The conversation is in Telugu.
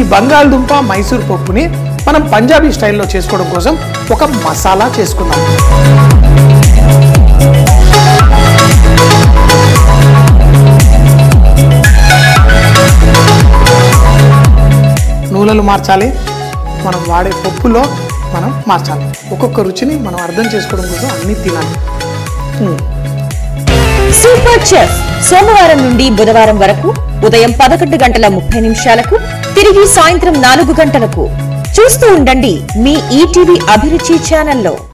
బంగాళదుంప మైసూర్ పప్పుని మనం పంజాబీ స్టైల్లో చేసుకోవడం కోసం ఒక మసాలా చేసుకుందాం నూనెలు మార్చాలి మనం వాడే పప్పులో మనం మార్చాలి ఒక్కొక్క రుచిని మనం అర్థం చేసుకోవడం కోసం అన్నీ తినాలి ఉమ్. సూపర్ చెఫ్ సోమవారం నుండి బుధవారం వరకు ఉదయం పదకొండు గంటల ముప్పై నిమిషాలకు తిరిగి సాయంత్రం నాలుగు గంటలకు చూస్తూ ఉండండి మీ ఈటీవీ అభిరుచి ఛానల్లో